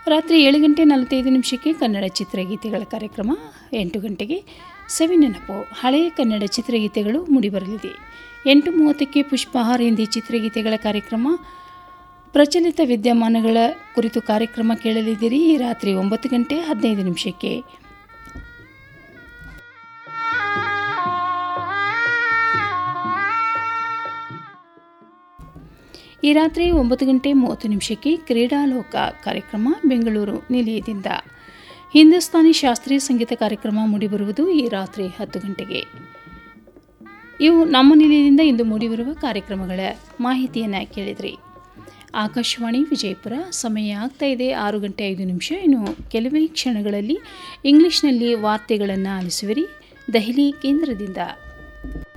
ರಾತ್ರಿ ಏಳು ಗಂಟೆ ನಲವತ್ತೈದು ನಿಮಿಷಕ್ಕೆ ಕನ್ನಡ ಚಿತ್ರಗೀತೆಗಳ ಕಾರ್ಯಕ್ರಮ ಎಂಟು ಗಂಟೆಗೆ ಸವಿನೆನಪು ಹಳೆಯ ಕನ್ನಡ ಚಿತ್ರಗೀತೆಗಳು ಮೂಡಿಬರಲಿದೆ ಎಂಟು ಮೂವತ್ತಕ್ಕೆ ಪುಷ್ಪಹಾರ ಹಿಂದಿ ಚಿತ್ರಗೀತೆಗಳ ಕಾರ್ಯಕ್ರಮ ಪ್ರಚಲಿತ ವಿದ್ಯಮಾನಗಳ ಕುರಿತು ಕಾರ್ಯಕ್ರಮ ಕೇಳಲಿದ್ದೀರಿ ಈ ರಾತ್ರಿ ಒಂಬತ್ತು ಗಂಟೆ ಹದಿನೈದು ನಿಮಿಷಕ್ಕೆ ಈ ರಾತ್ರಿ ಒಂಬತ್ತು ಗಂಟೆ ಮೂವತ್ತು ನಿಮಿಷಕ್ಕೆ ಕ್ರೀಡಾಲೋಕ ಕಾರ್ಯಕ್ರಮ ಬೆಂಗಳೂರು ನಿಲಯದಿಂದ ಹಿಂದೂಸ್ತಾನಿ ಶಾಸ್ತ್ರೀಯ ಸಂಗೀತ ಕಾರ್ಯಕ್ರಮ ಮೂಡಿಬರುವುದು ಈ ರಾತ್ರಿ ಹತ್ತು ಗಂಟೆಗೆ ಇವು ನಮ್ಮ ನಿಲಯದಿಂದ ಇಂದು ಮೂಡಿಬರುವ ಕಾರ್ಯಕ್ರಮಗಳ ಮಾಹಿತಿಯನ್ನು ಕೇಳಿದ್ರಿ ಆಕಾಶವಾಣಿ ವಿಜಯಪುರ ಸಮಯ ಆಗ್ತಾ ಇದೆ ಆರು ಗಂಟೆ ಐದು ನಿಮಿಷ ಇನ್ನು ಕೆಲವೇ ಕ್ಷಣಗಳಲ್ಲಿ ಇಂಗ್ಲಿಷ್ನಲ್ಲಿ ವಾರ್ತೆಗಳನ್ನು ಆಲಿಸುವಿರಿ ದೆಹಲಿ ಕೇಂದ್ರದಿಂದ